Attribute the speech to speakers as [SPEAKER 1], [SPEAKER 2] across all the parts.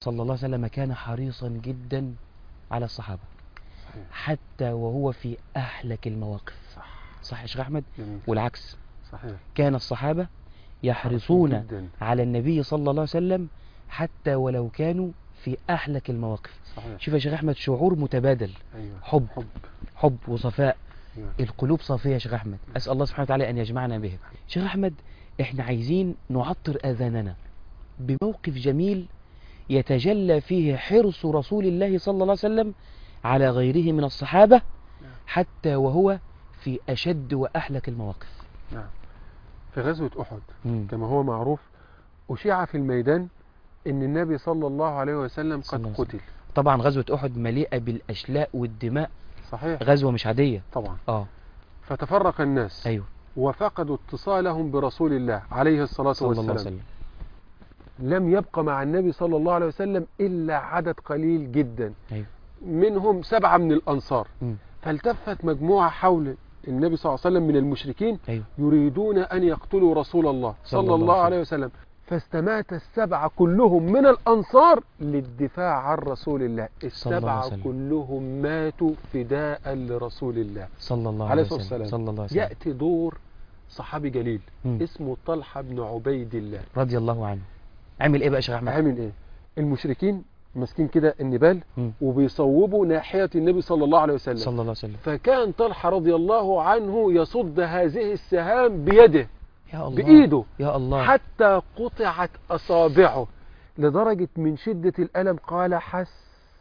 [SPEAKER 1] صلى الله عليه وسلم كان حريصا جدا على الصحابة
[SPEAKER 2] صحيح.
[SPEAKER 1] حتى وهو في أحلك المواقف
[SPEAKER 2] صح
[SPEAKER 1] صح يا شيخ أحمد
[SPEAKER 2] جميل
[SPEAKER 1] والعكس
[SPEAKER 2] صحيح
[SPEAKER 1] كان الصحابة يحرصون
[SPEAKER 2] جدا
[SPEAKER 1] على النبي صلى الله عليه وسلم حتى ولو كانوا في أحلك المواقف
[SPEAKER 2] صحيح
[SPEAKER 1] شوف يا شيخ أحمد شعور متبادل
[SPEAKER 2] ايوه
[SPEAKER 1] حب
[SPEAKER 2] حب
[SPEAKER 1] حب وصفاء
[SPEAKER 2] أيوة.
[SPEAKER 1] القلوب صافية يا شيخ أحمد أسأل الله سبحانه وتعالى أن يجمعنا به شيخ أحمد إحنا عايزين نعطر آذاننا بموقف جميل يتجلى فيه حرص رسول الله صلى الله عليه وسلم على غيره من الصحابة حتى وهو في أشد وأحلك المواقف
[SPEAKER 2] نعم في غزوة أحد
[SPEAKER 1] مم.
[SPEAKER 2] كما هو معروف أشيع في الميدان أن النبي صلى الله عليه وسلم
[SPEAKER 1] صلى الله
[SPEAKER 2] قد
[SPEAKER 1] عليه
[SPEAKER 2] قتل
[SPEAKER 1] طبعا غزوة أحد مليئة بالأشلاء والدماء
[SPEAKER 2] صحيح
[SPEAKER 1] غزوة مش عادية
[SPEAKER 2] طبعا
[SPEAKER 1] آه
[SPEAKER 2] فتفرق الناس
[SPEAKER 1] أيوه
[SPEAKER 2] وفقدوا اتصالهم برسول الله عليه الصلاة
[SPEAKER 1] صلى الله عليه
[SPEAKER 2] والسلام
[SPEAKER 1] وسلم
[SPEAKER 2] لم يبقى مع النبي صلى الله عليه وسلم إلا عدد قليل جدا
[SPEAKER 1] أيوه
[SPEAKER 2] منهم سبعة من الأنصار
[SPEAKER 1] مم.
[SPEAKER 2] فالتفت مجموعة حول النبي صلى الله عليه وسلم من المشركين
[SPEAKER 1] أيوه
[SPEAKER 2] يريدون أن يقتلوا رسول الله
[SPEAKER 1] صلى
[SPEAKER 2] صلى
[SPEAKER 1] الله
[SPEAKER 2] الله
[SPEAKER 1] عليه
[SPEAKER 2] عليه وسلم فاستمات السبعة كلهم من الأنصار للدفاع عن رسول الله
[SPEAKER 1] صلى الله عليه
[SPEAKER 2] السبعة
[SPEAKER 1] وسلم.
[SPEAKER 2] كلهم ماتوا فداء لرسول الله
[SPEAKER 1] صلى الله
[SPEAKER 2] عليه
[SPEAKER 1] عليه
[SPEAKER 2] الصلاة
[SPEAKER 1] وسلم
[SPEAKER 2] والسلام.
[SPEAKER 1] صلى الله عليه وسلم
[SPEAKER 2] يأتي دور صحابي جليل
[SPEAKER 1] مم.
[SPEAKER 2] اسمه طلحة بن عبيد الله
[SPEAKER 1] رضي الله عنه عمل إيه بقى يا شيخ أحمد
[SPEAKER 2] عامل ايه المشركين ماسكين كده النبال
[SPEAKER 1] مم.
[SPEAKER 2] وبيصوبوا ناحية النبي صلى الله عليه وسلم
[SPEAKER 1] صلى الله عليه وسلم
[SPEAKER 2] فكان طلحة رضي الله عنه يصد هذه السهام بيده
[SPEAKER 1] يا الله
[SPEAKER 2] بإيده
[SPEAKER 1] يا الله
[SPEAKER 2] حتى قطعت أصابعه لدرجة من شدة الألم قال حس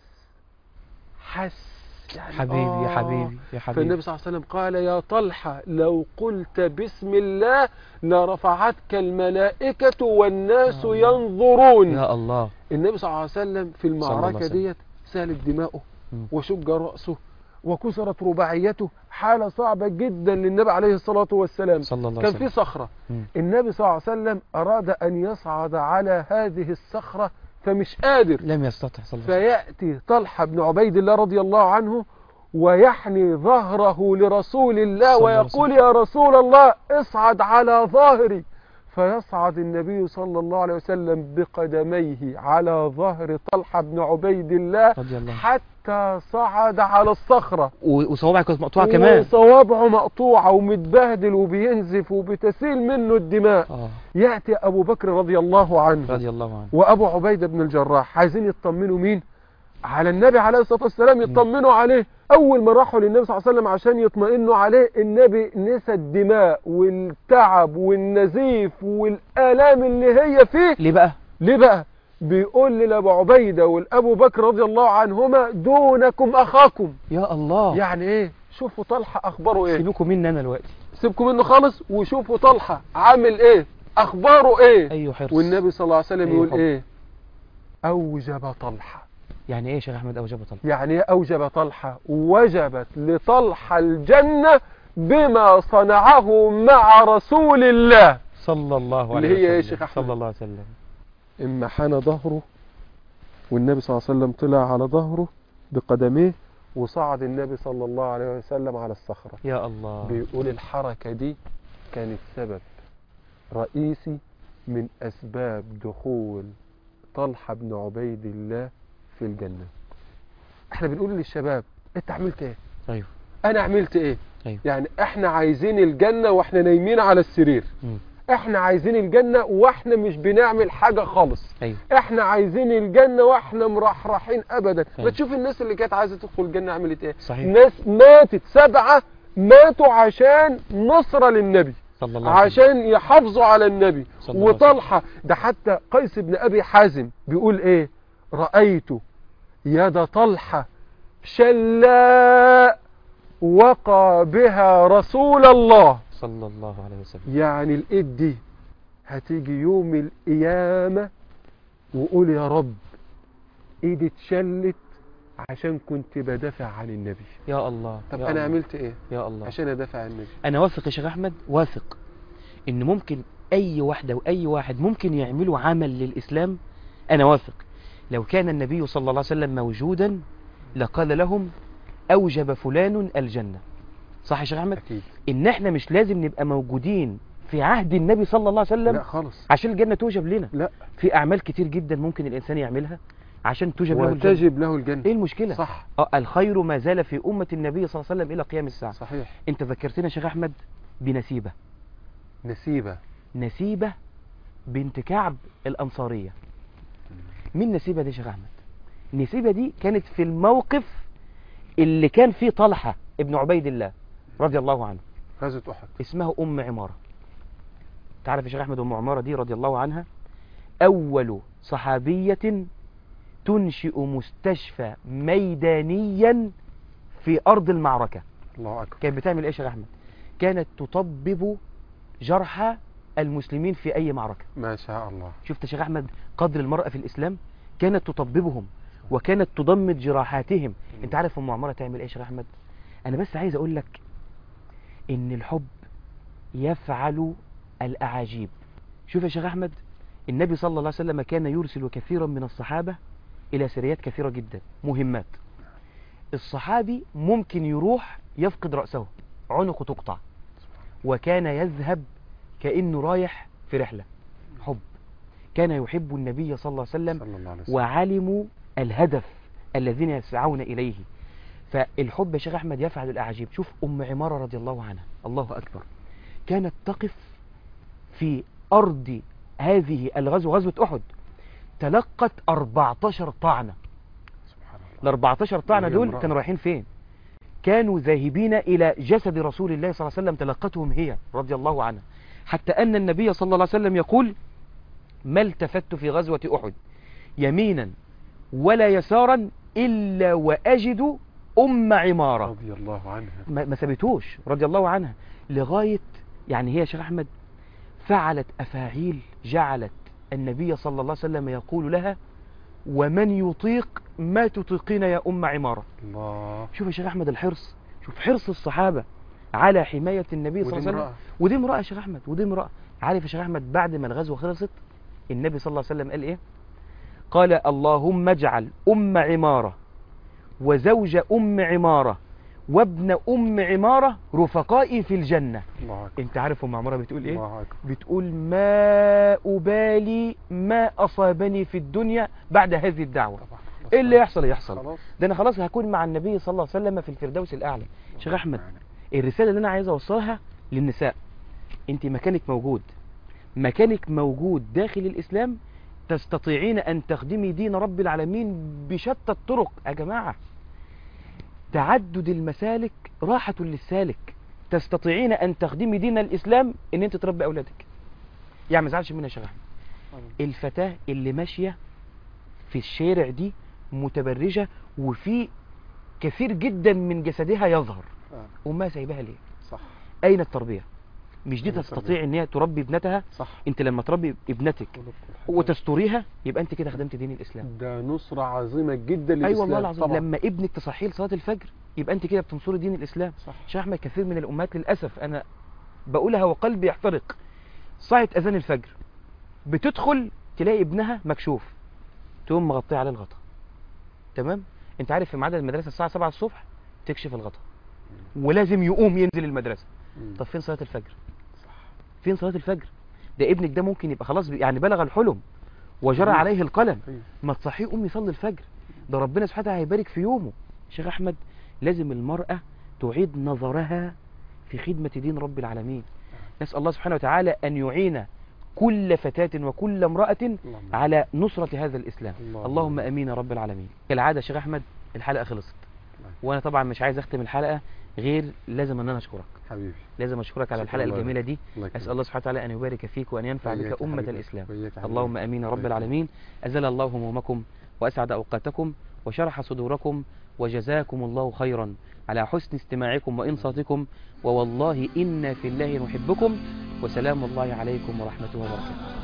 [SPEAKER 2] حس يعني
[SPEAKER 1] حبيبي يا
[SPEAKER 2] آه.
[SPEAKER 1] حبيبي يا حبيبي
[SPEAKER 2] فالنبي صلى الله عليه وسلم قال يا طلحة لو قلت بسم الله لرفعتك الملائكة والناس
[SPEAKER 1] يا الله.
[SPEAKER 2] ينظرون
[SPEAKER 1] يا الله
[SPEAKER 2] النبي صلى الله عليه وسلم في
[SPEAKER 1] الله عليه
[SPEAKER 2] المعركة
[SPEAKER 1] وسلم.
[SPEAKER 2] ديت سالت دماؤه
[SPEAKER 1] مم.
[SPEAKER 2] وشج رأسه وكسرت رباعيته حالة صعبة جدا للنبي عليه الصلاة والسلام
[SPEAKER 1] صلى الله عليه
[SPEAKER 2] كان في
[SPEAKER 1] وسلم
[SPEAKER 2] صخرة
[SPEAKER 1] مم.
[SPEAKER 2] النبي صلى الله عليه وسلم أراد أن يصعد على هذه الصخرة فمش قادر
[SPEAKER 1] لم يستطع صلى الله عليه
[SPEAKER 2] فيأتي طلحة بن عبيد الله رضي الله عنه ويحني ظهره لرسول الله
[SPEAKER 1] صلى الله عليه
[SPEAKER 2] ويقول يا رسول الله اصعد على ظهري فيصعد النبي صلى الله عليه وسلم بقدميه على ظهر طلحة بن عبيد الله
[SPEAKER 1] رضي الله عنه
[SPEAKER 2] حتى صعد على الصخرة
[SPEAKER 1] و- وصوابعك كانت مقطوعة كمان
[SPEAKER 2] وصوابعه مقطوعة ومتبهدل وبينزف وبتسيل منه الدماء
[SPEAKER 1] اه
[SPEAKER 2] يأتي أبو بكر رضي الله عنه
[SPEAKER 1] رضي الله عنه
[SPEAKER 2] وابو عبيده بن الجراح عايزين يطمنوا مين على النبي عليه الصلاه والسلام يطمنوا عليه اول ما راحوا للنبي صلى الله عليه وسلم عشان يطمئنوا عليه النبي نسى الدماء والتعب والنزيف والالام اللي هي فيه
[SPEAKER 1] ليه بقى
[SPEAKER 2] ليه بقى بيقول لابو عبيده والابو بكر رضي الله عنهما دونكم اخاكم
[SPEAKER 1] يا الله
[SPEAKER 2] يعني ايه شوفوا طلحه اخباره ايه
[SPEAKER 1] سيبوكم مني انا دلوقتي
[SPEAKER 2] سيبكم منه خالص وشوفوا طلحه عامل ايه اخباره ايه
[SPEAKER 1] ايوه حرص
[SPEAKER 2] والنبي صلى الله عليه وسلم
[SPEAKER 1] أيوه
[SPEAKER 2] يقول
[SPEAKER 1] حب.
[SPEAKER 2] ايه اوجب طلحه
[SPEAKER 1] يعني ايه يا شيخ احمد اوجب طلع
[SPEAKER 2] يعني ايه اوجب طلحه وجبت لطلحه الجنه بما صنعه مع رسول الله
[SPEAKER 1] صلى الله عليه
[SPEAKER 2] اللي
[SPEAKER 1] وسلم
[SPEAKER 2] هي إيه يا شيخ أحمد؟
[SPEAKER 1] صلى الله عليه وسلم
[SPEAKER 2] اما حان ظهره والنبي صلى الله عليه وسلم طلع على ظهره بقدميه وصعد النبي صلى الله عليه وسلم على الصخره
[SPEAKER 1] يا الله
[SPEAKER 2] بيقول الحركه دي كانت سبب رئيسي من اسباب دخول طلحه بن عبيد الله في الجنه احنا بنقول للشباب انت عملت ايه
[SPEAKER 1] ايوه
[SPEAKER 2] انا عملت ايه
[SPEAKER 1] ايوه
[SPEAKER 2] يعني احنا عايزين الجنة واحنا نايمين على السرير
[SPEAKER 1] مم.
[SPEAKER 2] احنا عايزين الجنة واحنا مش بنعمل حاجة خالص
[SPEAKER 1] ايوه
[SPEAKER 2] احنا عايزين الجنة واحنا مرحرحين ابدا ما
[SPEAKER 1] أيوة.
[SPEAKER 2] تشوف الناس اللي كانت عايزة تدخل الجنة عملت ايه
[SPEAKER 1] صحيح
[SPEAKER 2] ناس ماتت سبعة ماتوا عشان نصرة للنبي
[SPEAKER 1] صلى الله عليه وسلم
[SPEAKER 2] عشان يحافظوا على النبي
[SPEAKER 1] صلى الله عليه وسلم.
[SPEAKER 2] وطلحة ده حتى قيس بن ابي حازم بيقول ايه رأيت يد طلحة شلاء وقى بها رسول الله
[SPEAKER 1] صلى الله عليه وسلم
[SPEAKER 2] يعني الايد دي هتيجي يوم القيامة وقول يا رب ايدي اتشلت عشان كنت بدافع عن النبي
[SPEAKER 1] يا الله
[SPEAKER 2] طب
[SPEAKER 1] يا
[SPEAKER 2] انا
[SPEAKER 1] الله.
[SPEAKER 2] عملت ايه
[SPEAKER 1] يا الله
[SPEAKER 2] عشان ادافع عن النبي
[SPEAKER 1] انا واثق يا شيخ احمد واثق ان ممكن اي واحده واي واحد ممكن يعملوا عمل للاسلام انا واثق لو كان النبي صلى الله عليه وسلم موجودا لقال لهم اوجب فلان الجنه صح يا شيخ احمد
[SPEAKER 2] اكيد
[SPEAKER 1] ان احنا مش لازم نبقى موجودين في عهد النبي صلى الله عليه وسلم
[SPEAKER 2] لا خالص
[SPEAKER 1] عشان الجنه توجب لنا
[SPEAKER 2] لا
[SPEAKER 1] في اعمال كتير جدا ممكن الانسان يعملها عشان تجب له الجنة
[SPEAKER 2] وتجب له الجنة
[SPEAKER 1] ايه المشكلة
[SPEAKER 2] صح
[SPEAKER 1] اه الخير ما زال في أمة النبي صلى الله عليه وسلم إلى قيام الساعة
[SPEAKER 2] صحيح
[SPEAKER 1] انت ذكرتنا يا شيخ أحمد بنسيبة
[SPEAKER 2] نسيبة
[SPEAKER 1] نسيبة بنت كعب الأنصارية مين نسيبة دي يا شيخ أحمد نسيبة دي كانت في الموقف اللي كان فيه طلحة ابن عبيد الله رضي الله عنه
[SPEAKER 2] غزوة أحد
[SPEAKER 1] اسمها أم عمارة تعرف يا شيخ أحمد أم عمارة دي رضي الله عنها أول صحابية تنشئ مستشفى ميدانيا في أرض المعركة
[SPEAKER 2] الله أكبر
[SPEAKER 1] كانت بتعمل إيه يا شيخ أحمد كانت تطبب جرحى المسلمين في أي معركة
[SPEAKER 2] ما شاء الله
[SPEAKER 1] شفت يا شيخ أحمد قدر المرأة في الإسلام كانت تطببهم وكانت تضمد جراحاتهم انت عارف ام عمارة تعمل ايه يا شيخ أحمد انا بس عايز اقول لك ان الحب يفعل الاعاجيب شوف يا شيخ احمد النبي صلى الله عليه وسلم كان يرسل كثيرا من الصحابة الى سريات كثيرة جدا مهمات الصحابي ممكن يروح يفقد رأسه عنقه تقطع وكان يذهب كأنه رايح في رحلة حب كان يحب النبي صلى الله عليه وسلم
[SPEAKER 2] صلى الله عليه وسلم
[SPEAKER 1] وعلموا الهدف الذين يسعون إليه فالحب يا شيخ أحمد يفعل الأعاجيب شوف أم عمارة رضي الله عنها الله أكبر كانت تقف في أرض هذه الغزوة غزوة أحد تلقت 14 طعنة
[SPEAKER 2] سبحان الله
[SPEAKER 1] ال 14 طعنة
[SPEAKER 2] وهي
[SPEAKER 1] دول
[SPEAKER 2] امرأة.
[SPEAKER 1] كانوا رايحين فين كانوا ذاهبين إلى جسد رسول الله صلى الله عليه وسلم تلقتهم هي رضي الله عنها حتى أن النبي صلى الله عليه وسلم يقول ما التفت في غزوة أحد يمينا ولا يسارا إلا وأجد أم عمارة
[SPEAKER 2] رضي الله عنها
[SPEAKER 1] ما ما سابتوش رضي الله عنها لغاية يعني هي يا شيخ أحمد فعلت أفاعيل جعلت النبي صلى الله عليه وسلم يقول لها ومن يطيق ما تطيقين يا أم عمارة
[SPEAKER 2] الله
[SPEAKER 1] شوف يا شيخ أحمد الحرص شوف حرص الصحابة على حماية النبي صلى
[SPEAKER 2] ودي
[SPEAKER 1] الله عليه
[SPEAKER 2] امرأة.
[SPEAKER 1] وسلم ودي امرأة يا شيخ أحمد ودي امرأة عارف يا شيخ أحمد بعد ما الغزوة خلصت النبي صلى الله عليه وسلم قال إيه قال اللهم اجعل أم عمارة وزوج أم عمارة وابن أم عمارة رفقائي في الجنة
[SPEAKER 2] الله أكبر
[SPEAKER 1] انت عارف أم عمارة بتقول إيه
[SPEAKER 2] الله أكبر
[SPEAKER 1] بتقول ما أبالي ما أصابني في الدنيا بعد هذه الدعوة
[SPEAKER 2] طبعا
[SPEAKER 1] إيه اللي يحصل يحصل
[SPEAKER 2] خلاص
[SPEAKER 1] ده أنا خلاص هكون مع النبي صلى الله عليه وسلم في الفردوس الأعلى شيخ أحمد الرسالة اللي أنا عايز أوصلها للنساء أنت مكانك موجود مكانك موجود داخل الإسلام تستطيعين أن تخدمي دين رب العالمين بشتى الطرق يا جماعة تعدد المسالك راحة للسالك تستطيعين أن تخدمي دين الإسلام أن أنت تربي أولادك يعني ما زعلش منها يا شيخ أحمد الفتاة اللي ماشية في الشارع دي متبرجة وفي كثير جدا من جسدها يظهر
[SPEAKER 2] آه.
[SPEAKER 1] وما سايبها ليه
[SPEAKER 2] صح
[SPEAKER 1] اين التربيه مش دي
[SPEAKER 2] أين
[SPEAKER 1] تستطيع
[SPEAKER 2] التربية؟
[SPEAKER 1] ان هي تربي ابنتها
[SPEAKER 2] صح
[SPEAKER 1] انت لما تربي ابنتك وتستوريها يبقى انت كده خدمت دين الاسلام
[SPEAKER 2] ده نصرة عظيمة جدا للإسلام
[SPEAKER 1] اي أيوة والله العظيم
[SPEAKER 2] طبعا.
[SPEAKER 1] لما ابنك تصحيه لصلاه الفجر يبقى انت كده بتنصري دين الاسلام
[SPEAKER 2] صح
[SPEAKER 1] شيخ احمد كثير من الامهات للاسف انا بقولها وقلبي يحترق صاحة اذان الفجر بتدخل تلاقي ابنها مكشوف تقوم مغطيه عليه الغطا تمام انت عارف في ميعاد المدرسه الساعه 7 الصبح تكشف الغطا ولازم يقوم ينزل المدرسه
[SPEAKER 2] مم.
[SPEAKER 1] طب فين صلاه الفجر
[SPEAKER 2] صح
[SPEAKER 1] فين صلاه الفجر ده ابنك ده ممكن يبقى خلاص بي- يعني بلغ الحلم وجرى
[SPEAKER 2] مم.
[SPEAKER 1] عليه القلم
[SPEAKER 2] أيوة.
[SPEAKER 1] ما تصحيه قوم يصلي الفجر ده ربنا سبحانه وتعالى هيبارك في يومه شيخ احمد لازم المراه تعيد نظرها في خدمه دين رب العالمين نسال الله سبحانه وتعالى ان يعين كل فتاة وكل امرأة
[SPEAKER 2] اللهم
[SPEAKER 1] على نصرة هذا الإسلام
[SPEAKER 2] اللهم
[SPEAKER 1] اللهم أمين يا رب العالمين كالعادة شيخ أحمد الحلقة خلصت وأنا طبعا مش عايز أختم الحلقة غير لازم أن أنا أشكرك
[SPEAKER 2] حبيبي
[SPEAKER 1] لازم أشكرك على
[SPEAKER 2] شكرا
[SPEAKER 1] الحلقة
[SPEAKER 2] الله
[SPEAKER 1] الجميلة دي
[SPEAKER 2] الله يكرمك.
[SPEAKER 1] أسأل الله سبحانه وتعالى أن يبارك فيك وأن ينفع
[SPEAKER 2] وإياك
[SPEAKER 1] بك
[SPEAKER 2] يا
[SPEAKER 1] أمة
[SPEAKER 2] حبيبي.
[SPEAKER 1] الإسلام
[SPEAKER 2] وإياك يا حبيبي.
[SPEAKER 1] اللهم أمين يا
[SPEAKER 2] الله
[SPEAKER 1] رب
[SPEAKER 2] يكرمك.
[SPEAKER 1] العالمين أزل الله همومكم وأسعد أوقاتكم وشرح صدوركم وجزاكم الله خيرا على حسن استماعكم وإنصاتكم ووالله إنا في الله نحبكم وسلام الله عليكم ورحمته وبركاته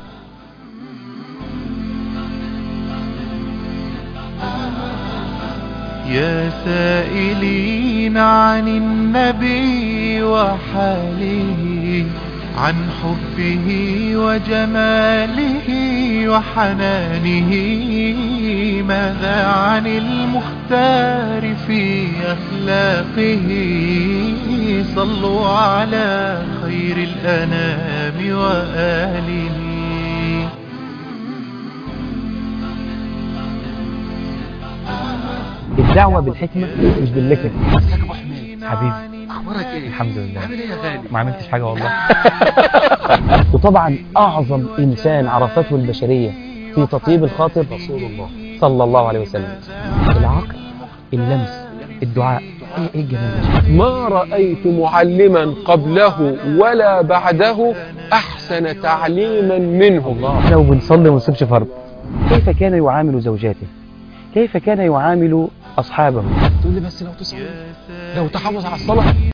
[SPEAKER 3] يا سائلين عن النبي وحاله عن حبه وجماله وحنانه ماذا عن المختار في أخلاقه صلوا على خير الأنام وآله
[SPEAKER 1] الدعوة بالحكمة مش باللكة
[SPEAKER 2] ازيك يا ابو حميد
[SPEAKER 1] حبيبي
[SPEAKER 2] اخبارك ايه
[SPEAKER 1] الحمد لله
[SPEAKER 2] عامل ايه يا غالي
[SPEAKER 1] ما عملتش حاجة والله وطبعا أعظم إنسان عرفته البشرية في تطيب الخاطر
[SPEAKER 2] رسول الله
[SPEAKER 1] صلى الله عليه وسلم العقل اللمس الدعاء ايه ايه الجمال ده
[SPEAKER 2] ما رأيت معلما قبله ولا بعده أحسن تعليما منه
[SPEAKER 1] احنا وبنصلي وما نسيبش فرض كيف كان يعامل زوجاته كيف كان يعامل أصحابه
[SPEAKER 2] تقول لي بس لو تصلي لو تحافظ على الصلاة